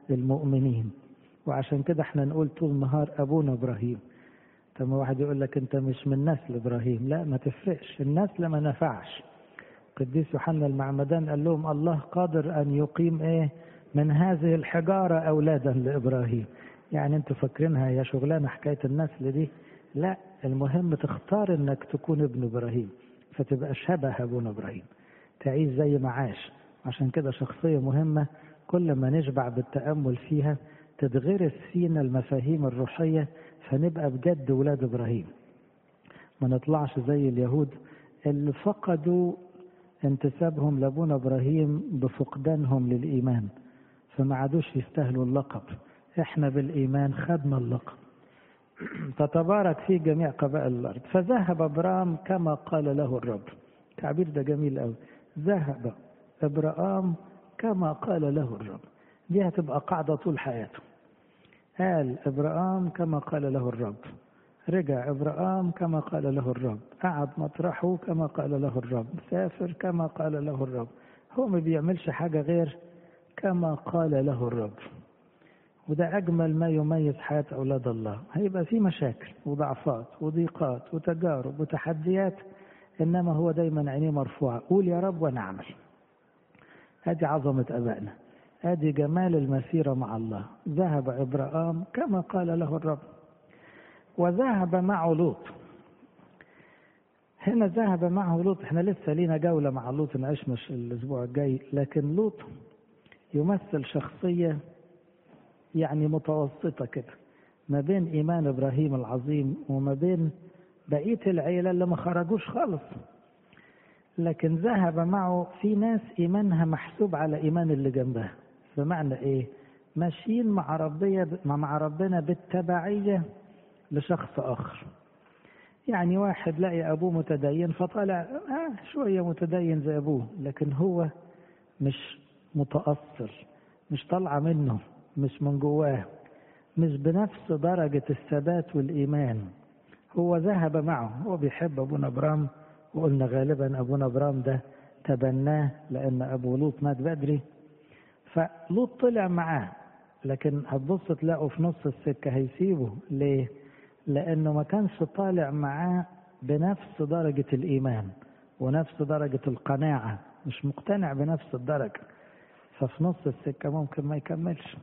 المؤمنين وعشان كده احنا نقول طول النهار ابونا ابراهيم طب واحد يقول لك انت مش من نسل ابراهيم لا ما تفرقش النسل ما نفعش قديس يوحنا المعمدان قال لهم الله قادر ان يقيم ايه من هذه الحجاره اولادا لابراهيم يعني انتوا فاكرينها يا شغلانه حكايه النسل دي لا المهم تختار انك تكون ابن ابراهيم فتبقى شبه ابونا ابراهيم تعيش زي ما عاش عشان كده شخصيه مهمه كل ما نشبع بالتامل فيها تتغرس فينا المفاهيم الروحيه فنبقى بجد ولاد ابراهيم ما نطلعش زي اليهود اللي فقدوا انتسابهم لابونا ابراهيم بفقدانهم للايمان فما عادوش يستاهلوا اللقب احنا بالايمان خدنا اللقب تتبارك فيه جميع قبائل الارض فذهب ابرام كما قال له الرب التعبير ده جميل قوي ذهب ابرام كما قال له الرب دي هتبقى قاعده طول حياته قال ابرام كما قال له الرب رجع ابرام كما قال له الرب قعد مطرحه كما قال له الرب سافر كما قال له الرب هو ما بيعملش حاجه غير كما قال له الرب وده أجمل ما يميز حياة أولاد الله هيبقى في مشاكل وضعفات وضيقات وتجارب وتحديات إنما هو دايما عينيه مرفوعة قول يا رب وأنا أعمل هذه عظمة أبائنا هذه جمال المسيرة مع الله ذهب إبراهام كما قال له الرب وذهب معه لوط هنا ذهب معه لوط احنا لسه لينا جولة مع لوط نعيش مش الأسبوع الجاي لكن لوط يمثل شخصية يعني متوسطة كده ما بين إيمان إبراهيم العظيم وما بين بقية العيلة اللي ما خرجوش خالص لكن ذهب معه في ناس إيمانها محسوب على إيمان اللي جنبها بمعنى إيه ماشيين مع ربنا مع ربنا بالتبعية لشخص آخر يعني واحد لقي أبوه متدين فطلع آه شوية متدين زي أبوه لكن هو مش متأثر مش طالعة منه مش من جواه مش بنفس درجة الثبات والإيمان هو ذهب معه هو بيحب أبونا أبرام وقلنا غالبا أبونا أبرام ده تبناه لأن أبو لوط مات بدري فلوط طلع معاه لكن هتبص تلاقوا في نص السكة هيسيبه ليه؟ لأنه ما كانش طالع معاه بنفس درجة الإيمان ونفس درجة القناعة مش مقتنع بنفس الدرجة ففي نص السكة ممكن ما يكملش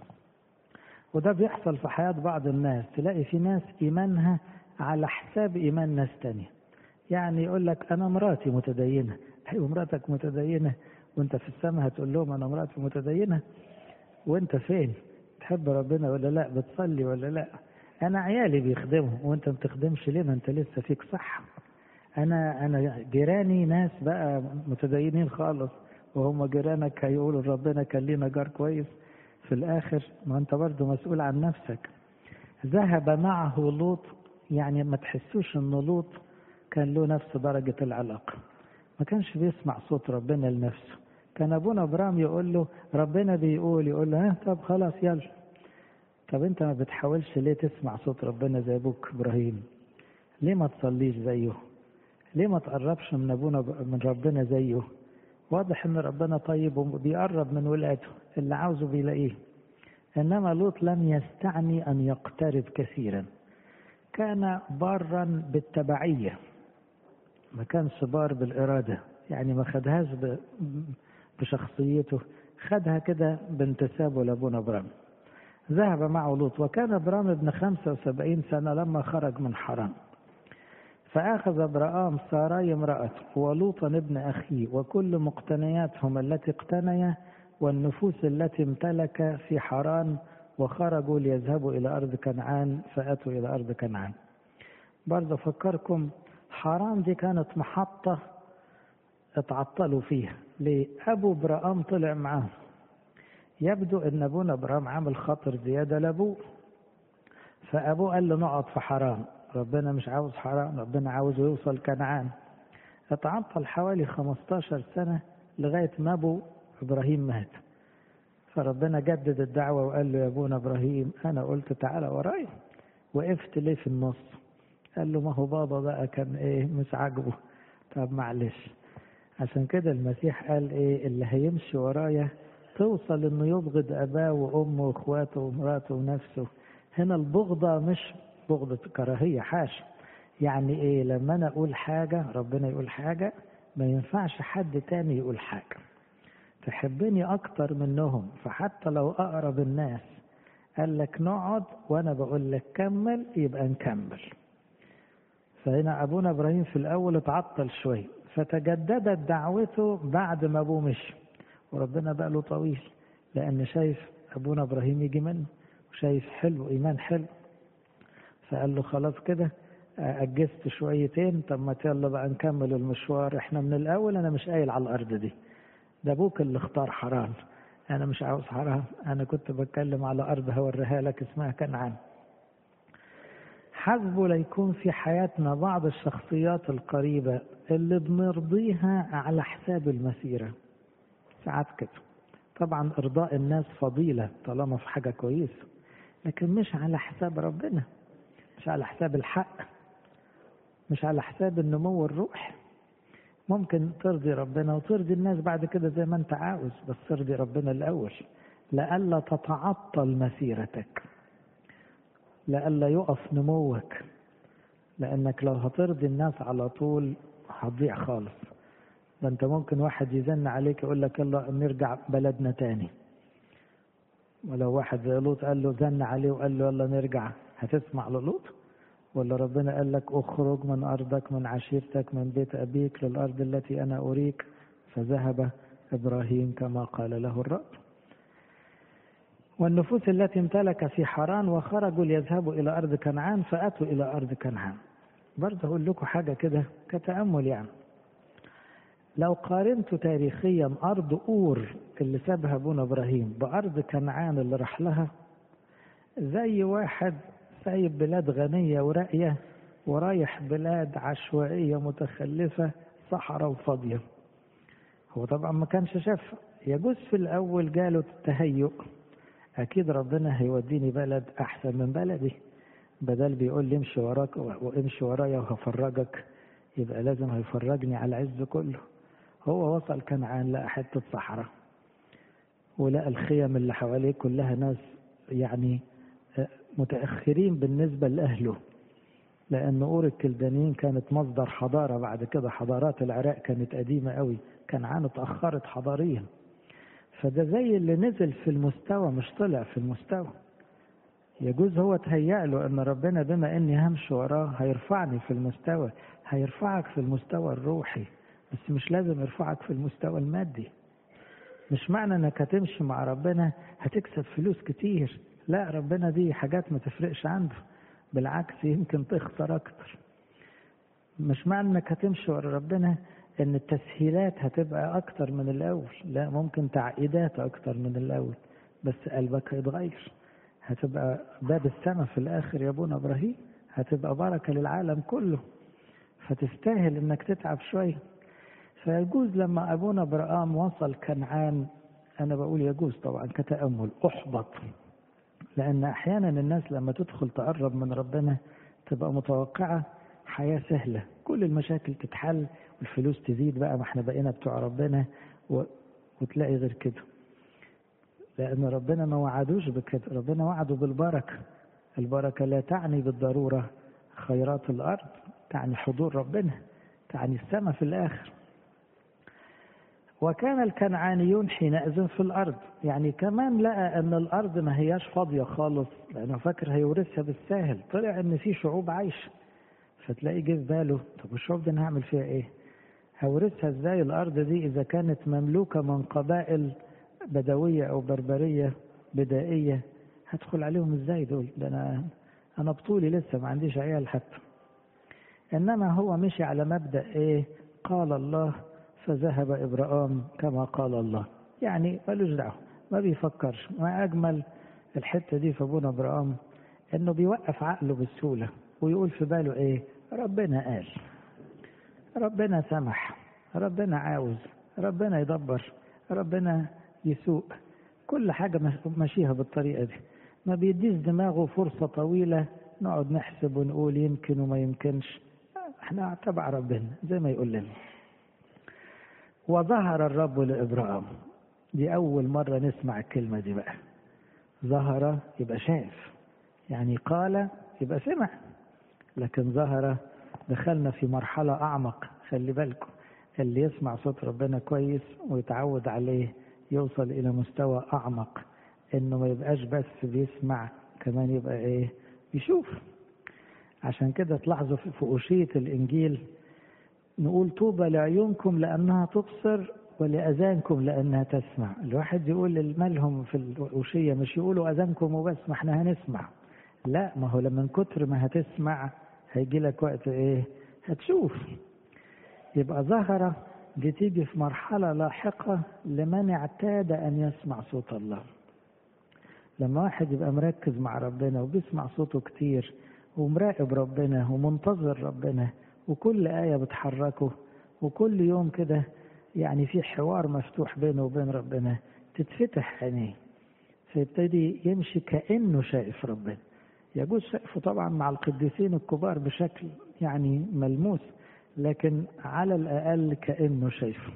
وده بيحصل في حياة بعض الناس تلاقي في ناس إيمانها على حساب إيمان ناس تانية يعني يقول لك أنا مراتي متدينة أيوة مراتك متدينة وأنت في السماء هتقول لهم أنا مراتي متدينة وأنت فين تحب ربنا ولا لا بتصلي ولا لا أنا عيالي بيخدموا وأنت ما بتخدمش ليه ما أنت لسه فيك صح أنا أنا جيراني ناس بقى متدينين خالص وهم جيرانك هيقولوا ربنا كان لينا جار كويس في الآخر ما أنت برضه مسؤول عن نفسك ذهب معه لوط يعني ما تحسوش أن لوط كان له نفس درجة العلاقة ما كانش بيسمع صوت ربنا لنفسه كان أبونا إبراهيم يقول له ربنا بيقول يقول له ها طب خلاص يلا طب أنت ما بتحاولش ليه تسمع صوت ربنا زي أبوك إبراهيم ليه ما تصليش زيه ليه ما تقربش من أبونا من ربنا زيه واضح ان ربنا طيب وبيقرب من ولاده اللي عاوزه بيلاقيه انما لوط لم يستعني ان يقترب كثيرا كان بارا بالتبعيه ما كانش بار بالاراده يعني ما خدهاش بشخصيته خدها كده بانتسابه لابونا ابرام ذهب معه لوط وكان ابرام ابن 75 سنه لما خرج من حران فأخذ ابرام ساراي امرأته ولوطا ابن أخيه وكل مقتنياتهم التي اقتنيا والنفوس التي امتلك في حران وخرجوا ليذهبوا إلى أرض كنعان فأتوا إلى أرض كنعان برضه أفكركم حران دي كانت محطة اتعطلوا فيها ليه؟ أبو برام طلع معاه يبدو أن أبونا برام عامل خطر زيادة لأبوه فأبوه قال له نقعد في حران ربنا مش عاوز حرام ربنا عاوزه يوصل كنعان اتعطل حوالي 15 سنة لغاية ما أبو إبراهيم مات فربنا جدد الدعوة وقال له يا أبونا إبراهيم أنا قلت تعالى ورايا وقفت ليه في النص قال له ما هو بابا بقى كان إيه مش عاجبه طب معلش عشان كده المسيح قال إيه اللي هيمشي ورايا توصل انه يبغض اباه وامه واخواته ومراته ونفسه هنا البغضة مش بغضة كراهية حاشا يعني ايه لما انا اقول حاجة ربنا يقول حاجة ما ينفعش حد تاني يقول حاجة تحبني اكتر منهم فحتى لو اقرب الناس قال لك نقعد وانا بقول لك كمل يبقى نكمل فهنا ابونا ابراهيم في الاول اتعطل شويه فتجددت دعوته بعد ما ابوه مشي وربنا بقى له طويل لان شايف ابونا ابراهيم يجي منه وشايف حلو ايمان حلو فقال له خلاص كده اجزت شويتين طب ما يلا بقى نكمل المشوار احنا من الاول انا مش قايل على الارض دي ده ابوك اللي اختار حرام انا مش عاوز حرام انا كنت بتكلم على ارض هوريها لك اسمها كنعان حسبه ليكون في حياتنا بعض الشخصيات القريبة اللي بنرضيها على حساب المسيرة ساعات كده طبعا ارضاء الناس فضيلة طالما في حاجة كويسة لكن مش على حساب ربنا مش على حساب الحق مش على حساب النمو الروحي ممكن ترضي ربنا وترضي الناس بعد كده زي ما انت عاوز بس ترضي ربنا الاول لئلا تتعطل مسيرتك لئلا يقف نموك لانك لو هترضي الناس على طول هتضيع خالص ده انت ممكن واحد يزن عليك يقول لك يلا نرجع بلدنا تاني ولو واحد زي لوط قال له زن عليه وقال له يلا نرجع هتسمع للوط ولا ربنا قال لك اخرج من ارضك من عشيرتك من بيت ابيك للارض التي انا اريك فذهب ابراهيم كما قال له الرب والنفوس التي امتلك في حران وخرجوا ليذهبوا الى ارض كنعان فاتوا الى ارض كنعان برضه اقول لكم حاجه كده كتامل يعني لو قارنت تاريخيا ارض اور اللي سابها ابونا ابراهيم بارض كنعان اللي راح لها زي واحد سايب بلاد غنيه وراقيه ورايح بلاد عشوائيه متخلفه صحراء وفاضيه هو طبعا ما كانش شاف يجوز في الاول جاله التهيؤ اكيد ربنا هيوديني بلد احسن من بلدي بدل بيقول لي امشي وراك وامشي ورايا وهفرجك يبقى لازم هيفرجني على العز كله هو وصل كنعان لقى حته صحراء ولقى الخيم اللي حواليه كلها ناس يعني متاخرين بالنسبه لاهله لان اور الكلدانيين كانت مصدر حضاره بعد كده حضارات العراق كانت قديمه قوي كنعان اتاخرت حضاريا فده زي اللي نزل في المستوى مش طلع في المستوى يجوز هو تهيأ له ان ربنا بما اني همشي وراه هيرفعني في المستوى هيرفعك في المستوى الروحي بس مش لازم يرفعك في المستوى المادي مش معنى انك هتمشي مع ربنا هتكسب فلوس كتير لا ربنا دي حاجات ما تفرقش عنده بالعكس يمكن تخسر اكتر مش معنى انك هتمشي ورا ربنا ان التسهيلات هتبقى اكتر من الاول لا ممكن تعقيدات اكتر من الاول بس قلبك هيتغير هتبقى باب السماء في الاخر يا ابونا ابراهيم هتبقى بركه للعالم كله فتستاهل انك تتعب شويه فيجوز لما ابونا ابراهام وصل كنعان انا بقول يجوز طبعا كتامل احبط لان احيانا الناس لما تدخل تقرب من ربنا تبقى متوقعه حياه سهله كل المشاكل تتحل والفلوس تزيد بقى ما احنا بقينا بتوع ربنا و... وتلاقي غير كده لأن ربنا ما وعدوش بكده ربنا وعده بالبركة البركة لا تعني بالضرورة خيرات الأرض تعني حضور ربنا تعني السماء في الآخر وكان الكنعانيون حينئذ في الأرض يعني كمان لقى أن الأرض ما هياش فاضية خالص لأنه فاكر هيورثها بالساهل طلع أن في شعوب عايشة فتلاقي جه في باله طب الشعوب دي أنا هعمل فيها إيه؟ هورثها إزاي الأرض دي إذا كانت مملوكة من قبائل بدوية أو بربرية بدائية هدخل عليهم ازاي دول ده أنا أنا بطولي لسه ما عنديش عيال حتى إنما هو مشي على مبدأ إيه قال الله فذهب إبراهام كما قال الله يعني ملوش دعوة ما بيفكرش ما أجمل الحتة دي في أبونا إبراهام إنه بيوقف عقله بسهولة ويقول في باله إيه ربنا قال ربنا سمح ربنا عاوز ربنا يدبر ربنا يسوق كل حاجة ماشيها بالطريقة دي ما بيديش دماغه فرصة طويلة نقعد نحسب ونقول يمكن وما يمكنش احنا تبع ربنا زي ما يقول لنا وظهر الرب لإبراهام دي أول مرة نسمع الكلمة دي بقى ظهر يبقى شاف يعني قال يبقى سمع لكن ظهر دخلنا في مرحلة أعمق خلي بالكم اللي يسمع صوت ربنا كويس ويتعود عليه يوصل إلى مستوى أعمق إنه ما يبقاش بس بيسمع كمان يبقى إيه يشوف عشان كده تلاحظوا في أوشية الإنجيل نقول طوبى لعيونكم لأنها تبصر ولأذانكم لأنها تسمع الواحد يقول مالهم في الأوشية مش يقولوا أذانكم وبس ما احنا هنسمع لا ما هو لما من كتر ما هتسمع هيجي لك وقت ايه هتشوف يبقى ظهر دي تيجي في مرحلة لاحقة لمن اعتاد أن يسمع صوت الله لما واحد يبقى مركز مع ربنا وبيسمع صوته كتير ومراقب ربنا ومنتظر ربنا وكل آية بتحركه وكل يوم كده يعني في حوار مفتوح بينه وبين ربنا تتفتح عينيه فيبتدي يمشي كأنه شايف ربنا يجوز شايفه طبعا مع القديسين الكبار بشكل يعني ملموس لكن على الأقل كأنه شايفه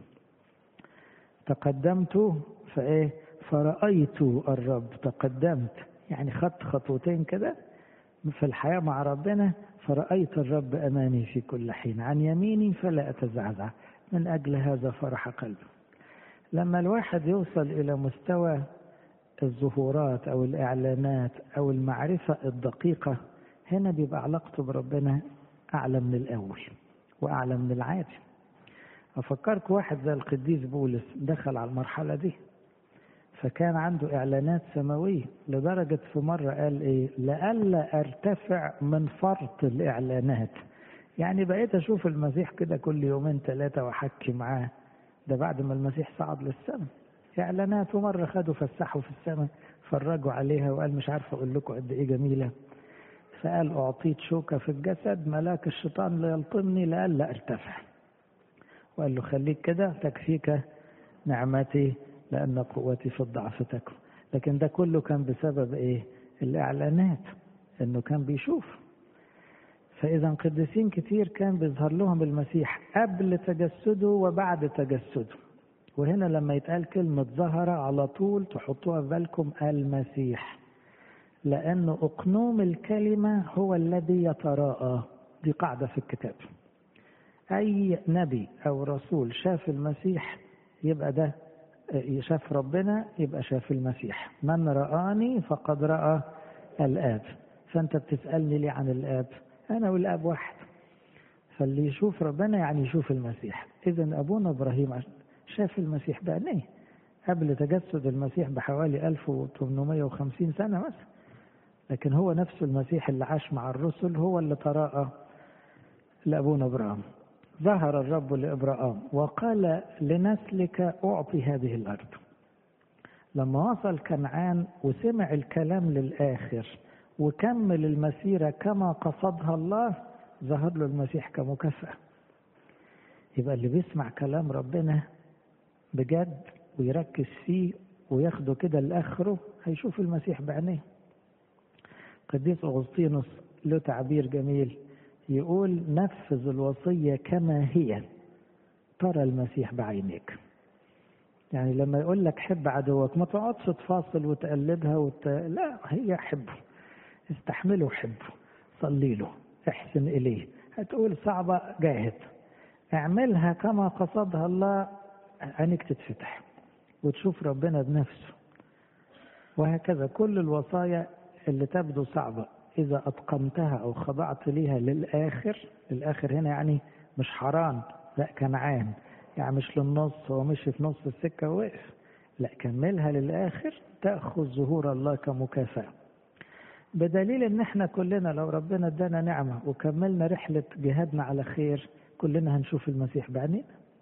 تقدمت فإيه فرأيت الرب تقدمت يعني خدت خطوتين كده في الحياة مع ربنا فرأيت الرب أمامي في كل حين عن يميني فلا أتزعزع من أجل هذا فرح قلبي لما الواحد يوصل إلى مستوى الظهورات أو الإعلانات أو المعرفة الدقيقة هنا بيبقى علاقته بربنا أعلى من الأول وأعلى من العادي أفكرك واحد زي القديس بولس دخل على المرحلة دي فكان عنده إعلانات سماوية لدرجة في مرة قال إيه لألا أرتفع من فرط الإعلانات يعني بقيت أشوف المسيح كده كل يومين ثلاثة وأحكي معاه ده بعد ما المسيح صعد للسماء إعلانات ومرة خدوا فسحوا في السماء فرجوا عليها وقال مش عارف أقول لكم قد إيه جميلة فقال أعطيت شوكة في الجسد ملاك الشيطان ليلطمني لألا أرتفع وقال له خليك كده تكفيك نعمتي لأن قوتي في الضعف تكفي لكن ده كله كان بسبب إيه الإعلانات إنه كان بيشوف فإذا قديسين كتير كان بيظهر لهم المسيح قبل تجسده وبعد تجسده وهنا لما يتقال كلمة ظهر على طول تحطوها في بالكم المسيح لأن أقنوم الكلمة هو الذي يتراءى دي قاعدة في الكتاب أي نبي أو رسول شاف المسيح يبقى ده شاف ربنا يبقى شاف المسيح من رآني فقد رأى الآب فأنت بتسألني ليه عن الآب أنا والآب واحد فاللي يشوف ربنا يعني يشوف المسيح إذا أبونا إبراهيم شاف المسيح بعينيه قبل تجسد المسيح بحوالي 1850 سنة مثلا لكن هو نفسه المسيح اللي عاش مع الرسل هو اللي تراءى لأبونا إبراهيم ظهر الرب لإبراهيم وقال لنسلك أعطي هذه الأرض لما وصل كنعان وسمع الكلام للآخر وكمل المسيرة كما قصدها الله ظهر له المسيح كمكافأة يبقى اللي بيسمع كلام ربنا بجد ويركز فيه وياخده كده لآخره هيشوف المسيح بعينيه قديس أغسطينوس له تعبير جميل يقول نفذ الوصية كما هي ترى المسيح بعينيك يعني لما يقول لك حب عدوك ما تقعدش تفاصل وتقلبها وت... لا هي حبه استحمله وحبه صلي له احسن اليه هتقول صعبة جاهد اعملها كما قصدها الله عينك تتفتح وتشوف ربنا بنفسه وهكذا كل الوصايا اللي تبدو صعبة إذا أتقنتها أو خضعت ليها للآخر للآخر هنا يعني مش حرام لا كنعان يعني مش للنص هو مشي في نص السكة ووقف لا كملها للآخر تأخذ ظهور الله كمكافأة بدليل ان احنا كلنا لو ربنا ادانا نعمة وكملنا رحلة جهادنا على خير كلنا هنشوف المسيح بعينينا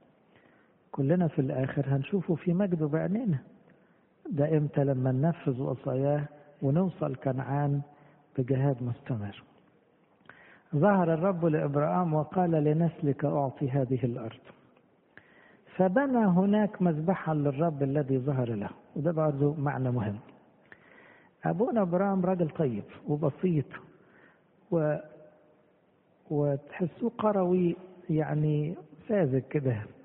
كلنا في الآخر هنشوفه في مجده بعينينا ده امتى لما ننفذ وصاياه ونوصل كنعان بجهاد مستمر ظهر الرب لإبراهيم وقال لنسلك أعطي هذه الأرض فبنى هناك مذبحا للرب الذي ظهر له وده برضه معنى مهم أبونا إبراهيم راجل طيب وبسيط و وتحسوه قروي يعني ساذج كده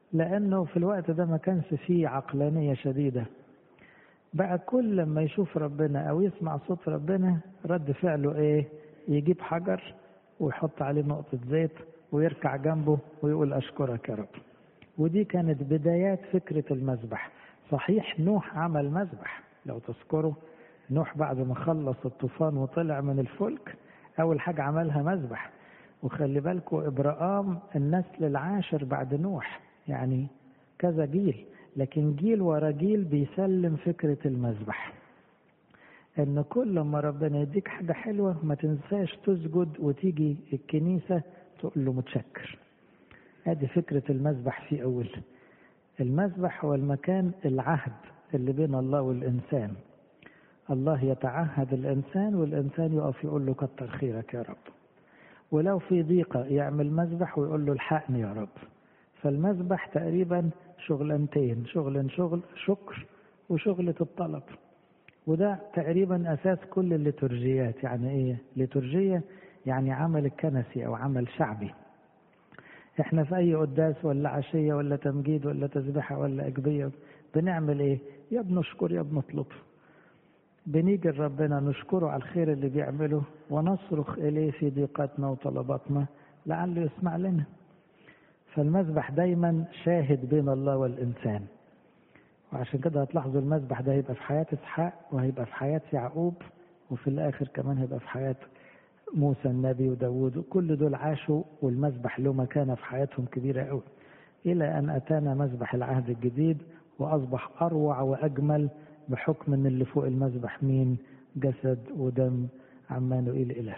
لأنه في الوقت ده ما كانش فيه عقلانية شديدة بقى كل لما يشوف ربنا أو يسمع صوت ربنا رد فعله إيه يجيب حجر ويحط عليه نقطة زيت ويركع جنبه ويقول أشكرك يا رب ودي كانت بدايات فكرة المذبح صحيح نوح عمل مذبح لو تذكروا نوح بعد ما خلص الطوفان وطلع من الفلك أول حاجة عملها مذبح وخلي بالكم إبراهام النسل العاشر بعد نوح يعني كذا جيل لكن جيل ورا جيل بيسلم فكرة المذبح ان كل ما ربنا يديك حاجة حلوة ما تنساش تسجد وتيجي الكنيسة تقول له متشكر ادي فكرة المذبح في اول المذبح هو المكان العهد اللي بين الله والانسان الله يتعهد الانسان والانسان يقف يقول له كتر خيرك يا رب ولو في ضيقة يعمل مذبح ويقول له الحقني يا رب فالمذبح تقريبا شغلانتين شغل شغل شكر وشغلة الطلب وده تقريبا أساس كل الليتورجيات يعني إيه ليتورجية يعني عمل الكنسي أو عمل شعبي احنا في أي قداس ولا عشية ولا تمجيد ولا تسبحة ولا أجبية بنعمل إيه يا بنشكر يا بنطلب بنيجي لربنا نشكره على الخير اللي بيعمله ونصرخ إليه في ضيقاتنا وطلباتنا لعله يسمع لنا فالمذبح دايما شاهد بين الله والإنسان وعشان كده هتلاحظوا المذبح ده هيبقى في حياة إسحاق وهيبقى في حياة يعقوب وفي الآخر كمان هيبقى في حياة موسى النبي وداود كل دول عاشوا والمذبح له مكانة في حياتهم كبيرة قوي إلى أن أتانا مذبح العهد الجديد وأصبح أروع وأجمل بحكم أن اللي فوق المذبح مين جسد ودم عمانوئيل إله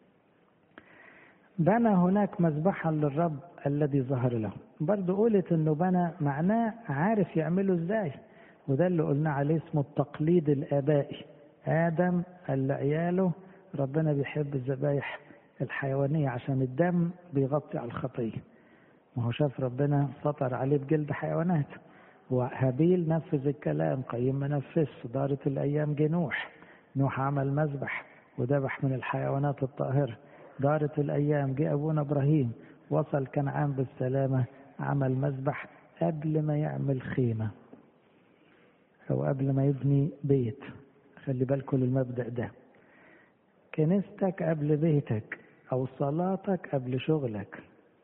بنى هناك مذبحا للرب الذي ظهر له برضو قولت انه بنى معناه عارف يعمله ازاي وده اللي قلنا عليه اسمه التقليد الابائي ادم قال لعياله ربنا بيحب الذبايح الحيوانية عشان الدم بيغطي على الخطية ما هو شاف ربنا سطر عليه بجلد حيوانات وهابيل نفذ الكلام قيم ما نفذش دارت الايام جه نوح نوح عمل مذبح وذبح من الحيوانات الطاهره دارت الأيام جه أبونا إبراهيم وصل كنعان بالسلامة عمل مذبح قبل ما يعمل خيمة أو قبل ما يبني بيت خلي بالكم المبدأ ده كنيستك قبل بيتك أو صلاتك قبل شغلك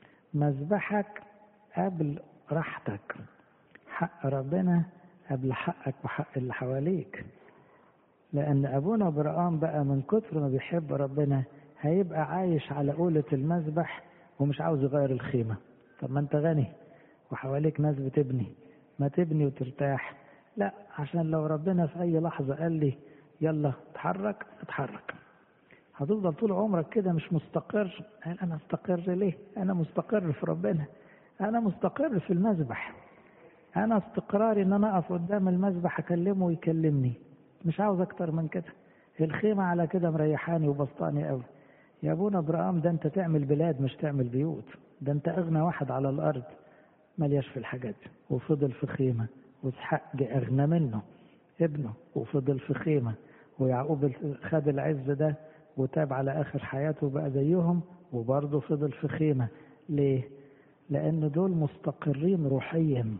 مذبحك قبل راحتك حق ربنا قبل حقك وحق اللي حواليك لأن أبونا إبراهيم بقى من كتر ما بيحب ربنا هيبقى عايش على قولة المذبح ومش عاوز يغير الخيمة طب ما انت غني وحواليك ناس بتبني ما تبني وترتاح لا عشان لو ربنا في اي لحظة قال لي يلا اتحرك اتحرك هتفضل طول عمرك كده مش مستقر قال انا استقر ليه انا مستقر في ربنا انا مستقر في المذبح انا استقراري ان انا اقف قدام المذبح اكلمه ويكلمني مش عاوز اكتر من كده الخيمة على كده مريحاني وبسطاني قوي يا ابونا ابراهام ده انت تعمل بلاد مش تعمل بيوت ده انت اغنى واحد على الارض ملياش في الحاجات دي وفضل في خيمه واسحاق جه اغنى منه ابنه وفضل في خيمه ويعقوب خد العز ده وتاب على اخر حياته بقى زيهم وبرضه فضل في خيمه ليه؟ لان دول مستقرين روحيا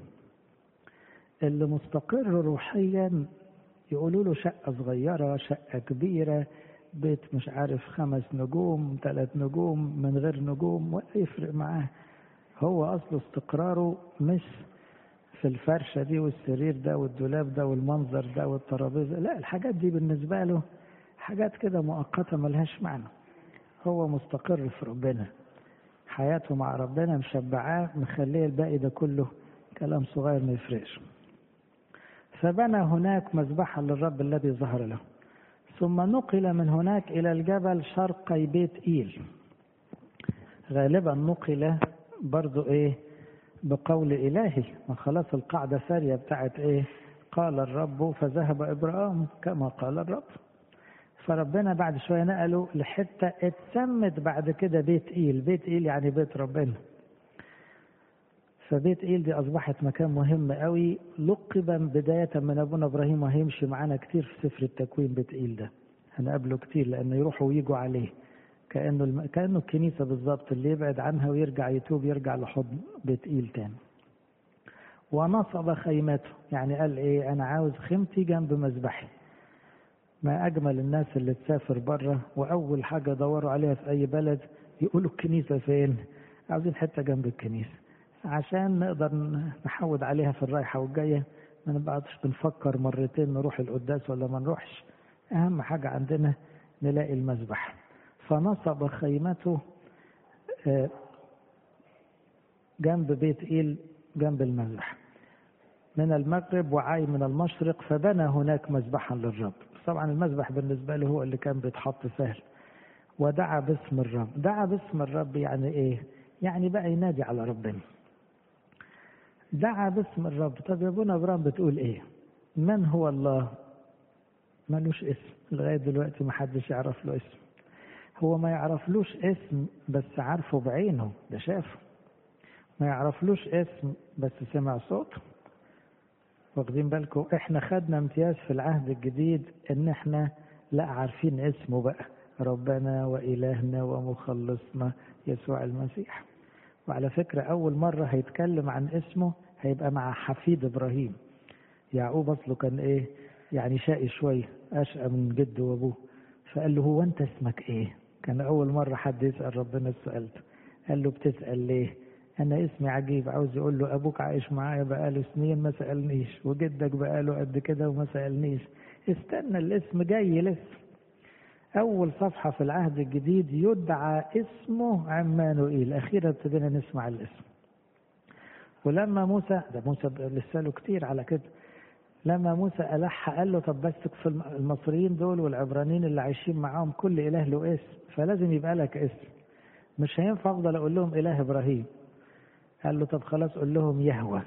اللي مستقر روحيا يقولوا له شقه صغيره شقه كبيره بيت مش عارف خمس نجوم ثلاث نجوم من غير نجوم ولا يفرق معاه هو أصل استقراره مش في الفرشة دي والسرير ده والدولاب ده والمنظر ده والترابيزة لا الحاجات دي بالنسبة له حاجات كده مؤقتة ملهاش معنى هو مستقر في ربنا حياته مع ربنا مشبعاه مخليه الباقي ده كله كلام صغير ما يفرقش فبنى هناك مذبحا للرب الذي ظهر له ثم نقل من هناك إلى الجبل شرقي بيت إيل غالبا نقل برضو إيه بقول إلهي ما خلاص القاعدة سارية بتاعت إيه قال الرب فذهب إبراهيم كما قال الرب فربنا بعد شوية نقله لحتة اتسمت بعد كده بيت إيل بيت إيل يعني بيت ربنا فبيت إيل دي أصبحت مكان مهم قوي لقبا بداية من أبونا إبراهيم وهيمشي معانا كتير في سفر التكوين بيت إيل ده هنقابله كتير لأنه يروحوا ويجوا عليه كأنه الم... كأنه الكنيسة بالظبط اللي يبعد عنها ويرجع يتوب يرجع لحضن بيت إيل تاني ونصب خيمته يعني قال ايه انا عاوز خيمتي جنب مذبحي ما اجمل الناس اللي تسافر بره واول حاجه يدوروا عليها في اي بلد يقولوا الكنيسه فين عاوزين حته جنب الكنيسه عشان نقدر نحود عليها في الرايحه والجايه ما نبقاش بنفكر مرتين نروح القداس ولا ما نروحش اهم حاجه عندنا نلاقي المذبح فنصب خيمته جنب بيت إيل جنب المذبح من المغرب وعاي من المشرق فبنى هناك مذبحا للرب طبعا المذبح بالنسبة له هو اللي كان بيتحط سهل ودعا باسم الرب دعا باسم الرب يعني ايه يعني بقى ينادي على ربنا دعا باسم الرب طب يا ابونا ابراهيم بتقول ايه من هو الله ملوش اسم لغاية دلوقتي ما حدش يعرف له اسم هو ما يعرفلوش اسم بس عارفه بعينه ده شافه ما يعرفلوش اسم بس سمع صوته واخدين بالكم احنا خدنا امتياز في العهد الجديد ان احنا لا عارفين اسمه بقى ربنا وإلهنا ومخلصنا يسوع المسيح وعلى فكرة أول مرة هيتكلم عن اسمه هيبقى مع حفيد إبراهيم يعقوب أصله كان إيه يعني شقي شوية أشقى من جده وأبوه فقال له هو أنت اسمك إيه كان أول مرة حد يسأل ربنا السؤال ده قال له بتسأل ليه أنا اسمي عجيب عاوز يقول له أبوك عايش معايا بقاله سنين ما سألنيش وجدك بقاله قد كده وما سألنيش استنى الاسم جاي لسه أول صفحة في العهد الجديد يدعى اسمه عمانوئيل أخيرا ابتدينا نسمع الاسم ولما موسى ده موسى لسه له كتير على كده لما موسى ألح قال له طب بس في المصريين دول والعبرانيين اللي عايشين معاهم كل إله له اسم فلازم يبقى لك اسم مش هينفع أفضل أقول لهم إله إبراهيم قال له طب خلاص قول لهم يهوى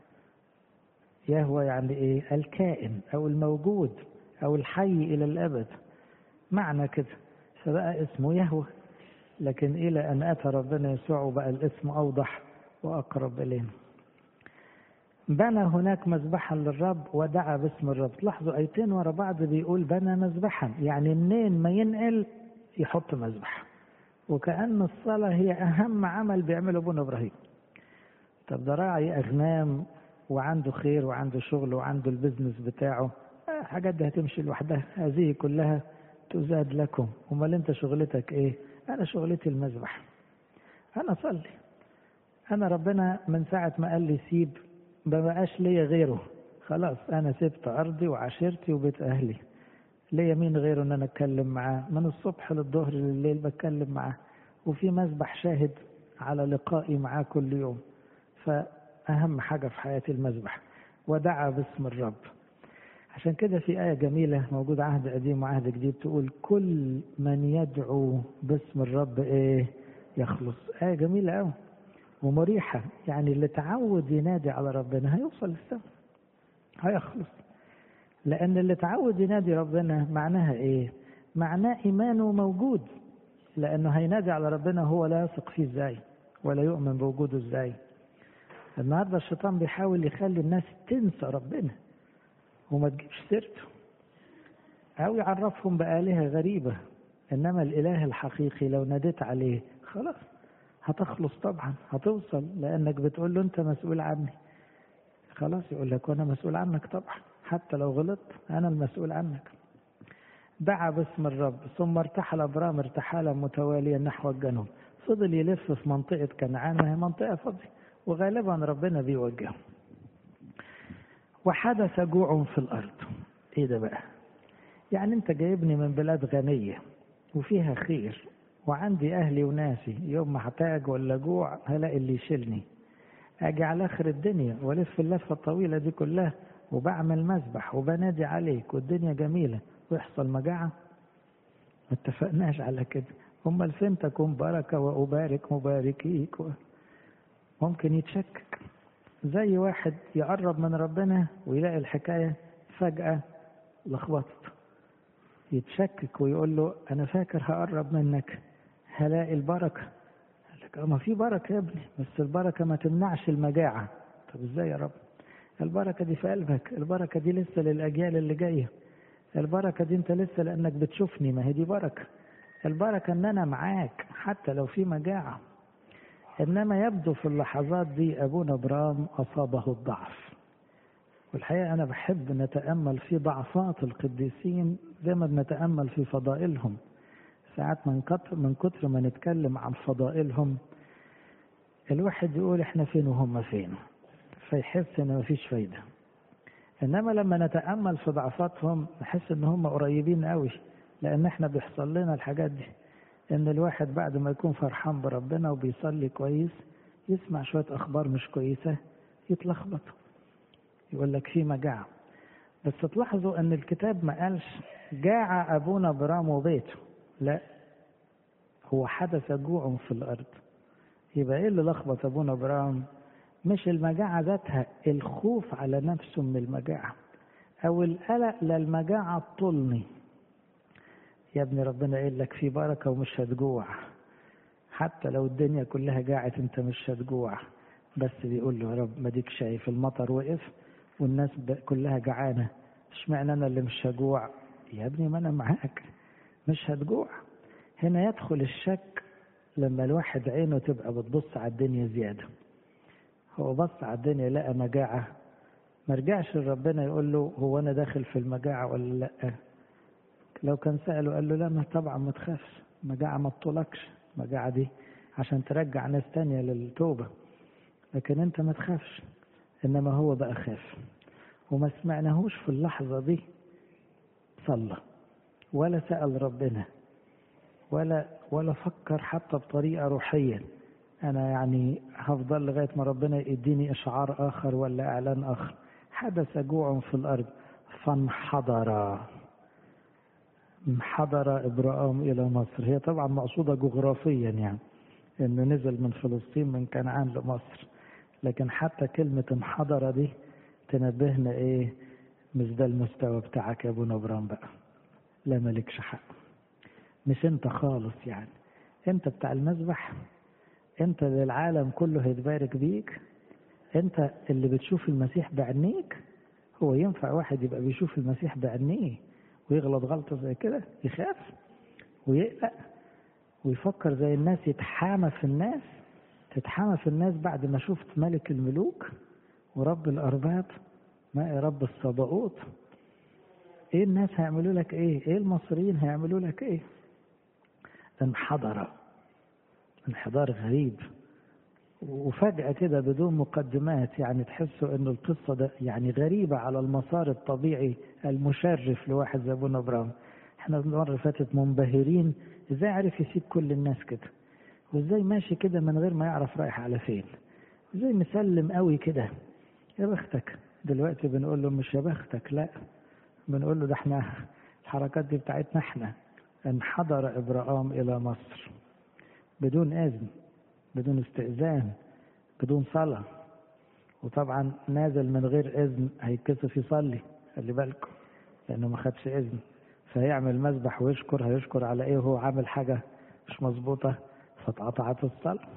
يهوى يعني إيه الكائن أو الموجود أو الحي إلى الأبد معنى كده فبقى اسمه يهوى لكن إلى أن أتى ربنا يسوع وبقى الاسم أوضح وأقرب إلينا بنى هناك مذبحا للرب ودعا باسم الرب تلاحظوا ايتين ورا بعض بيقول بنى مذبحا يعني منين ما ينقل يحط مذبح وكأن الصلاة هي أهم عمل بيعمله ابونا إبراهيم طب ده راعي أغنام وعنده خير وعنده شغل وعنده البزنس بتاعه الحاجات دي هتمشي لوحدها هذه كلها تزاد لكم امال انت شغلتك ايه انا شغلتي المذبح انا صلي انا ربنا من ساعة ما قال لي سيب ما بقاش ليا غيره خلاص انا سبت ارضي وعشيرتي وبيت اهلي ليا مين غيره ان انا اتكلم معاه من الصبح للظهر لليل بتكلم معاه وفي مذبح شاهد على لقائي معاه كل يوم فاهم حاجة في حياتي المذبح ودعا باسم الرب عشان كده في آية جميلة موجودة عهد قديم وعهد جديد تقول كل من يدعو باسم الرب ايه يخلص آية جميلة قوي ومريحة يعني اللي تعود ينادي على ربنا هيوصل للسماء هيخلص لأن اللي تعود ينادي ربنا معناها إيه؟ معناه إيمانه موجود لأنه هينادي على ربنا هو لا يثق فيه إزاي ولا يؤمن بوجوده إزاي النهاردة الشيطان بيحاول يخلي الناس تنسى ربنا وما تجيبش سيرته أو يعرفهم بآلهة غريبة إنما الإله الحقيقي لو ناديت عليه خلاص هتخلص طبعا هتوصل لانك بتقول له انت مسؤول عني خلاص يقول لك وانا مسؤول عنك طبعا حتى لو غلطت انا المسؤول عنك دعا باسم الرب ثم ارتحل ابرام ارتحالا متواليا نحو الجنوب فضل يلف في منطقة كنعان وهي منطقة فاضية وغالبا ربنا بيوجهه وحدث جوع في الأرض إيه ده بقى يعني أنت جايبني من بلاد غنية وفيها خير وعندي أهلي وناسي يوم ما هحتاج ولا جوع هلاقي اللي يشيلني أجي على آخر الدنيا وألف اللفة الطويلة دي كلها وبعمل مذبح وبنادي عليك والدنيا جميلة ويحصل مجاعة ما اتفقناش على كده أمال فين تكون بركة وأبارك مباركيك و... ممكن يتشكك زي واحد يقرب من ربنا ويلاقي الحكاية فجأة لخبطت يتشكك ويقول له أنا فاكر هقرب منك هلاقي البركة قال لك ما في بركة يا ابني بس البركة ما تمنعش المجاعة طب ازاي يا رب البركة دي في قلبك البركة دي لسه للأجيال اللي جاية البركة دي انت لسه لأنك بتشوفني ما هي دي بركة البركة ان انا معاك حتى لو في مجاعة إنما يبدو في اللحظات دي أبونا إبرام أصابه الضعف والحقيقة أنا بحب نتأمل في ضعفات القديسين زي ما بنتأمل في فضائلهم ساعات من كتر من كتر ما نتكلم عن فضائلهم الواحد يقول احنا فين وهم فين فيحس ان مفيش فايدة انما لما نتأمل في ضعفاتهم نحس ان هم قريبين قوي لان احنا بيحصل لنا الحاجات دي ان الواحد بعد ما يكون فرحان بربنا وبيصلي كويس يسمع شوية اخبار مش كويسة يتلخبط يقول لك في مجاعة بس تلاحظوا ان الكتاب ما قالش جاع ابونا برام وبيته لا هو حدث جوع في الارض يبقى ايه اللي لخبط ابونا ابراهيم مش المجاعة ذاتها الخوف على نفسه من المجاعة او القلق للمجاعة تطولني يا ابني ربنا قايل لك في بركة ومش هتجوع حتى لو الدنيا كلها جاعت انت مش هتجوع بس بيقول له يا رب ما ديك شايف المطر وقف والناس كلها جعانة اشمعنى انا اللي مش هجوع يا ابني ما انا معاك مش هتجوع هنا يدخل الشك لما الواحد عينه تبقى بتبص على الدنيا زيادة هو بص على الدنيا لقى مجاعة ما رجعش لربنا يقول له هو أنا داخل في المجاعة ولا لأ لو كان سأله قال له لا ما طبعا ما تخافش مجاعة ما تطولكش المجاعة دي عشان ترجع ناس تانية للتوبة لكن انت ما تخافش انما هو بقى خاف وما سمعناهوش في اللحظة دي صلى ولا سأل ربنا ولا ولا فكر حتى بطريقة روحية أنا يعني هفضل لغاية ما ربنا يديني إشعار آخر ولا إعلان آخر حدث جوع في الأرض فانحدر انحدر إبراهيم إلى مصر هي طبعا مقصودة جغرافيا يعني إنه نزل من فلسطين من كنعان لمصر لكن حتى كلمة انحدر دي تنبهنا إيه مش ده المستوى بتاعك يا أبونا إبراهيم بقى لا مالكش حق مش انت خالص يعني انت بتاع المذبح انت اللي العالم كله هيتبارك بيك انت اللي بتشوف المسيح بعينيك هو ينفع واحد يبقى بيشوف المسيح بعينيه ويغلط غلطة زي كده يخاف ويقلق ويفكر زي الناس يتحامى في الناس تتحامى في الناس بعد ما شفت ملك الملوك ورب الأرباب ما رب الصباؤوت ايه الناس هيعملوا لك ايه ايه المصريين هيعملوا لك ايه انحدر انحدار غريب وفجأة كده بدون مقدمات يعني تحسوا انه القصة ده يعني غريبة على المسار الطبيعي المشرف لواحد زي ابونا ابراهيم احنا المرة اللي فاتت منبهرين ازاي عرف يسيب كل الناس كده وازاي ماشي كده من غير ما يعرف رايح على فين ازاي مسلم قوي كده يا بختك دلوقتي بنقول له مش يا بختك لا بنقول له ده احنا الحركات دي بتاعتنا احنا انحدر ابراهام الى مصر بدون اذن بدون استئذان بدون صلاة وطبعا نازل من غير اذن هيتكسف يصلي خلي بالكم لانه ما خدش اذن فهيعمل مذبح ويشكر هيشكر على ايه وهو عامل حاجة مش مظبوطة فاتقطعت الصلاة